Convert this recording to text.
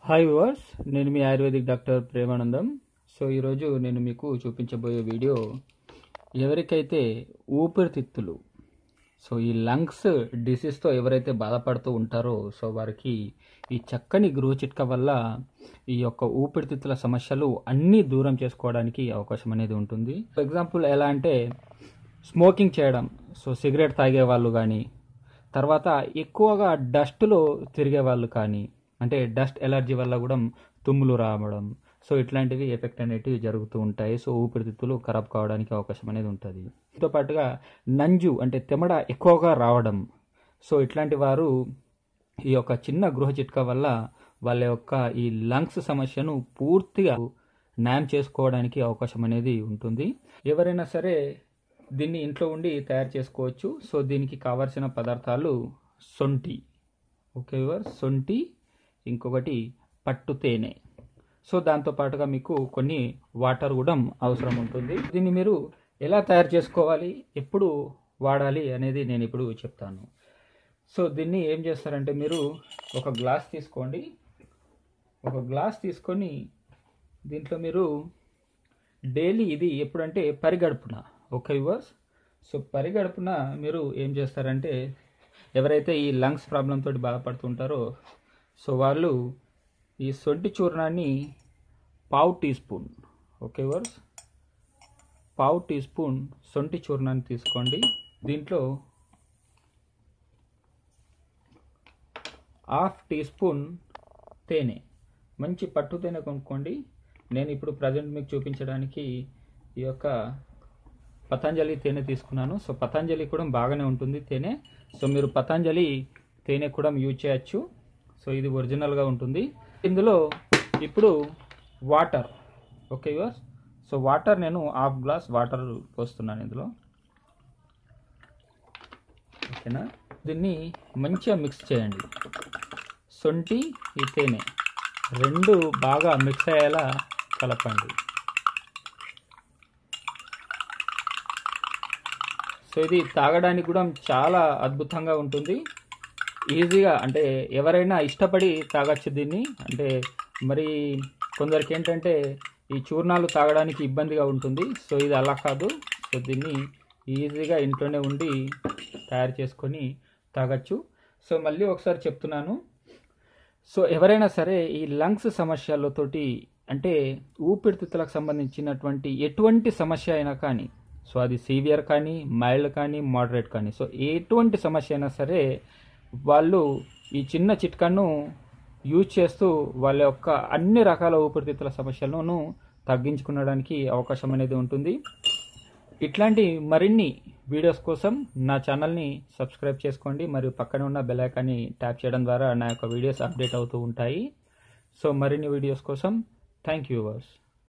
hi viewers నేను మీ Ayurvedic doctor Premanandam so ఈరోజు నేను మీకు చూపించబోయే వీడియో ఎవరికైతే ఊపిరితిత్తులు సో ఈ లంగ్స్ డిసీజ్తో ఎవరైతే బాధపడుతూ ఉంటారో సో వారికి ఈ చక్కని గృహ చిట్కా వల్ల ఈ యొక్క ఊపిరితిత్తుల సమస్యలు అన్నీ దూరం చేసుకోవడానికి అవకాశం అనేది ఉంటుంది ఫర్ ఎగ్జాంపుల్ ఎలా అంటే స్మోకింగ్ చేయడం సో సిగరెట్ తాగే వాళ్ళు కానీ తర్వాత ఎక్కువగా డస్ట్లో తిరిగే వాళ్ళు కానీ అంటే డస్ట్ ఎలర్జీ వల్ల కూడా తుమ్ములు రావడం సో ఇట్లాంటివి ఎఫెక్ట్ అనేటివి జరుగుతూ ఉంటాయి సో ఊపిరితిత్తులు ఖరాబ్ కావడానికి అవకాశం అనేది ఉంటుంది దీంతో పాటుగా నంజు అంటే తెమడ ఎక్కువగా రావడం సో ఇట్లాంటి వారు ఈ యొక్క చిన్న గృహ చిట్కా వల్ల వాళ్ళ యొక్క ఈ లంగ్స్ సమస్యను పూర్తిగా న్యాయం చేసుకోవడానికి అవకాశం అనేది ఉంటుంది ఎవరైనా సరే దీన్ని ఇంట్లో ఉండి తయారు చేసుకోవచ్చు సో దీనికి కావాల్సిన పదార్థాలు సొంటి ఓకే వివర్ సొంటి ఇంకొకటి పట్టు తేనె సో దాంతో పాటుగా మీకు కొన్ని వాటర్ కూడా అవసరం ఉంటుంది దీన్ని మీరు ఎలా తయారు చేసుకోవాలి ఎప్పుడు వాడాలి అనేది నేను ఇప్పుడు చెప్తాను సో దీన్ని ఏం చేస్తారంటే మీరు ఒక గ్లాస్ తీసుకోండి ఒక గ్లాస్ తీసుకొని దీంట్లో మీరు డైలీ ఇది ఎప్పుడంటే పరిగడుపున ఓకే వివర్స్ సో పరిగడుపున మీరు ఏం చేస్తారంటే ఎవరైతే ఈ లంగ్స్ ప్రాబ్లం తోటి బాధపడుతుంటారో సో వాళ్ళు ఈ సొంటి చూర్ణాన్ని పావు టీ స్పూన్ ఓకే వర్స్ పావు టీ స్పూన్ సొంటి చూర్ణాన్ని తీసుకోండి దీంట్లో హాఫ్ టీ స్పూన్ తేనె మంచి పట్టు తేనె కొనుక్కోండి నేను ఇప్పుడు ప్రజెంట్ మీకు చూపించడానికి ఈ యొక్క పతంజలి తేనె తీసుకున్నాను సో పతంజలి కూడా బాగానే ఉంటుంది తేనె సో మీరు పతంజలి తేనె కూడా యూజ్ చేయొచ్చు సో ఇది ఒరిజినల్గా ఉంటుంది ఇందులో ఇప్పుడు water okay viewers so water నేను హాఫ్ గ్లాస్ వాటర్ పోస్తున్నాను ఇందులో ఓకేనా దీన్ని మంచిగా మిక్స్ చేయండి సొంటి ఈ తేనె రెండు బాగా మిక్స్ అయ్యేలా కలపండి సో ఇది తాగడానికి కూడా చాలా అద్భుతంగా ఉంటుంది ఈజీగా అంటే ఎవరైనా ఇష్టపడి తాగొచ్చు దీన్ని అంటే మరి కొందరికి ఏంటంటే ఈ చూర్ణాలు తాగడానికి ఇబ్బందిగా ఉంటుంది సో ఇది అలా కాదు సో దీన్ని ఈజీగా ఇంట్లోనే ఉండి తయారు చేసుకొని తాగొచ్చు సో మళ్ళీ ఒకసారి చెప్తున్నాను సో ఎవరైనా సరే ఈ లంగ్స్ సమస్యలతోటి అంటే ఊపిరితిత్తులకు సంబంధించినటువంటి ఎటువంటి సమస్య అయినా కానీ సో అది సీవియర్ కానీ మైల్డ్ కానీ మోడరేట్ కానీ సో ఎటువంటి సమస్య అయినా సరే వాళ్ళు ఈ చిన్న చిట్కాను యూజ్ చేస్తూ వాళ్ళ యొక్క అన్ని రకాల ఊపిరితిత్తుల సమస్యలను తగ్గించుకునడానికి అవకాశం అనేది ఉంటుంది ఇట్లాంటి మరిన్ని వీడియోస్ కోసం నా ఛానల్ని సబ్స్క్రైబ్ చేసుకోండి మరియు పక్కన ఉన్న బెల్ ఐకాన్ని ట్యాప్ చేయడం ద్వారా నా యొక్క వీడియోస్ అప్డేట్ అవుతూ ఉంటాయి సో మరిన్ని వీడియోస్ కోసం థ్యాంక్ యూ వర్స్